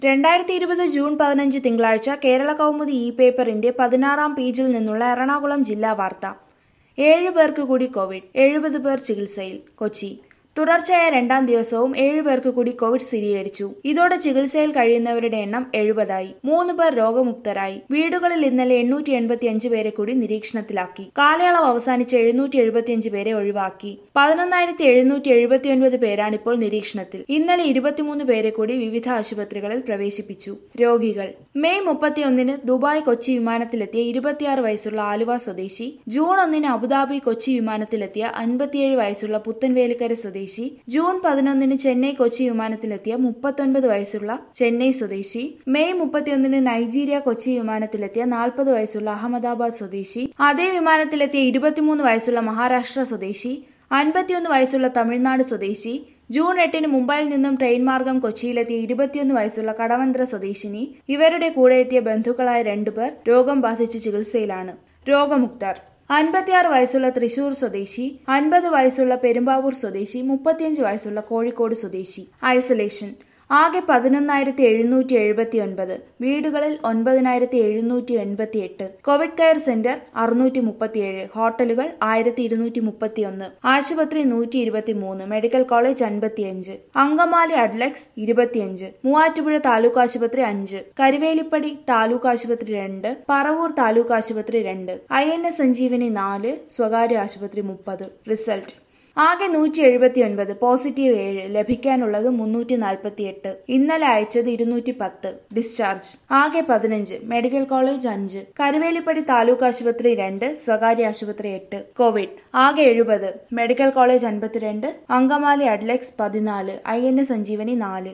രണ്ടായിരത്തി ഇരുപത് ജൂൺ പതിനഞ്ച് തിങ്കളാഴ്ച കേരള കൗമുദി ഇ പേപ്പറിന്റെ പതിനാറാം പേജിൽ നിന്നുള്ള എറണാകുളം ജില്ലാ വാർത്ത ഏഴ് പേർക്ക് കൂടി കോവിഡ് എഴുപത് പേർ ചികിത്സയിൽ കൊച്ചി തുടർച്ചയായ രണ്ടാം ദിവസവും ഏഴ് പേർക്ക് കൂടി കോവിഡ് സ്ഥിരീകരിച്ചു ഇതോടെ ചികിത്സയിൽ കഴിയുന്നവരുടെ എണ്ണം എഴുപതായി മൂന്ന് പേർ രോഗമുക്തരായി വീടുകളിൽ ഇന്നലെ എണ്ണൂറ്റി എൺപത്തിയഞ്ച് പേരെ കൂടി നിരീക്ഷണത്തിലാക്കി കാലയളവ് അവസാനിച്ച് എഴുന്നൂറ്റി എഴുപത്തിയഞ്ച് പേരെ ഒഴിവാക്കി പതിനൊന്നായിരത്തി എഴുന്നൂറ്റി എഴുപത്തിയൊൻപത് പേരാണ് ഇപ്പോൾ നിരീക്ഷണത്തിൽ ഇന്നലെ ഇരുപത്തിമൂന്ന് പേരെ കൂടി വിവിധ ആശുപത്രികളിൽ പ്രവേശിപ്പിച്ചു രോഗികൾ മെയ് മുപ്പത്തിയൊന്നിന് ദുബായ് കൊച്ചി വിമാനത്തിലെത്തിയ ഇരുപത്തിയാറ് വയസ്സുള്ള ആലുവ സ്വദേശി ജൂൺ ഒന്നിന് അബുദാബി കൊച്ചി വിമാനത്തിലെത്തിയ അൻപത്തിയേഴ് വയസ്സുള്ള പുത്തൻവേലിക്കര സ്വദേശി ജൂൺ പതിനൊന്നിന് ചെന്നൈ കൊച്ചി വിമാനത്തിലെത്തിയ മുപ്പത്തൊൻപത് വയസ്സുള്ള ചെന്നൈ സ്വദേശി മെയ് മുപ്പത്തിയൊന്നിന് നൈജീരിയ കൊച്ചി വിമാനത്തിലെത്തിയ നാൽപ്പത് വയസ്സുള്ള അഹമ്മദാബാദ് സ്വദേശി അതേ വിമാനത്തിലെത്തിയ ഇരുപത്തിമൂന്ന് വയസ്സുള്ള മഹാരാഷ്ട്ര സ്വദേശി അൻപത്തിയൊന്ന് വയസ്സുള്ള തമിഴ്നാട് സ്വദേശി ജൂൺ എട്ടിന് മുംബൈയിൽ നിന്നും ട്രെയിൻ മാർഗം കൊച്ചിയിലെത്തിയ ഇരുപത്തിയൊന്ന് വയസ്സുള്ള കടവന്ത്ര സ്വദേശിനി ഇവരുടെ കൂടെ എത്തിയ ബന്ധുക്കളായ രണ്ടുപേർ രോഗം ബാധിച്ച് ചികിത്സയിലാണ് രോഗമുക്തർ അൻപത്തിയാറ് വയസ്സുള്ള തൃശൂർ സ്വദേശി അൻപത് വയസ്സുള്ള പെരുമ്പാവൂർ സ്വദേശി മുപ്പത്തിയഞ്ച് വയസ്സുള്ള കോഴിക്കോട് സ്വദേശി ഐസൊലേഷൻ ആകെ പതിനൊന്നായിരത്തി എഴുന്നൂറ്റി എഴുപത്തി ഒൻപത് വീടുകളിൽ ഒൻപതിനായിരത്തി എഴുന്നൂറ്റി എൺപത്തി എട്ട് കോവിഡ് കെയർ സെന്റർ അറുന്നൂറ്റി മുപ്പത്തിയേഴ് ഹോട്ടലുകൾ ആയിരത്തി ഇരുന്നൂറ്റി മുപ്പത്തി ഒന്ന് ആശുപത്രി നൂറ്റി ഇരുപത്തി മൂന്ന് മെഡിക്കൽ കോളേജ് അൻപത്തിയഞ്ച് അങ്കമാലി അഡ്ലക്സ് ഇരുപത്തിയഞ്ച് മൂവാറ്റുപുഴ താലൂക്ക് ആശുപത്രി അഞ്ച് കരുവേലിപ്പടി താലൂക്ക് ആശുപത്രി രണ്ട് പറവൂർ താലൂക്ക് ആശുപത്രി രണ്ട് ഐ എൻ എസ് സഞ്ജീവനി നാല് സ്വകാര്യ ആശുപത്രി മുപ്പത് റിസൾട്ട് ആകെ നൂറ്റി എഴുപത്തി ഒൻപത് പോസിറ്റീവ് ഏഴ് ലഭിക്കാനുള്ളത് മുന്നൂറ്റി നാൽപ്പത്തി എട്ട് ഇന്നലെ അയച്ചത് ഇരുന്നൂറ്റി പത്ത് ഡിസ്ചാർജ് ആകെ പതിനഞ്ച് മെഡിക്കൽ കോളേജ് അഞ്ച് കരുവേലിപ്പടി താലൂക്ക് ആശുപത്രി രണ്ട് സ്വകാര്യ ആശുപത്രി എട്ട് കോവിഡ് ആകെ എഴുപത് മെഡിക്കൽ കോളേജ് അൻപത്തിരണ്ട് അങ്കമാലി അഡ്ലെക്സ് പതിനാല് ഐ എൻ എസ് സഞ്ജീവനി നാല്